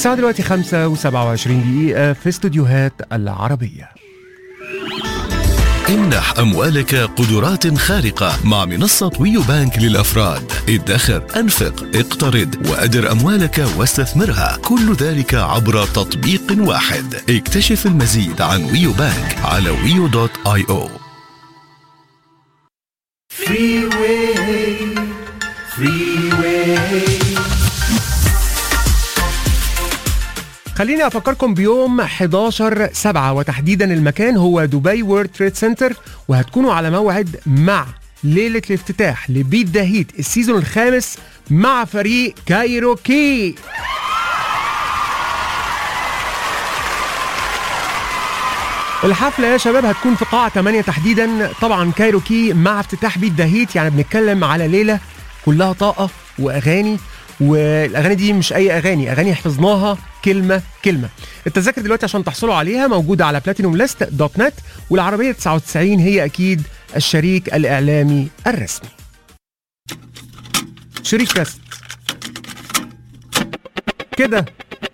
الساعة دلوقتي 5 و27 دقيقة في استوديوهات العربية امنح أموالك قدرات خارقة مع منصة ويو بانك للأفراد ادخر أنفق اقترض وأدر أموالك واستثمرها كل ذلك عبر تطبيق واحد اكتشف المزيد عن ويو بانك على ويو دوت اي او خليني أفكركم بيوم 11 7 وتحديدا المكان هو دبي وورد تريد سنتر وهتكونوا على موعد مع ليلة الافتتاح لبيت ذا هيت السيزون الخامس مع فريق كايروكي الحفلة يا شباب هتكون في قاعة 8 تحديدا طبعا كايروكي مع افتتاح بيت ذا هيت يعني بنتكلم على ليلة كلها طاقة وأغاني والاغاني دي مش اي اغاني اغاني حفظناها كلمه كلمه التذاكر دلوقتي عشان تحصلوا عليها موجوده على بلاتينوم ليست دوت نت والعربيه 99 هي اكيد الشريك الاعلامي الرسمي شريك رسمي كده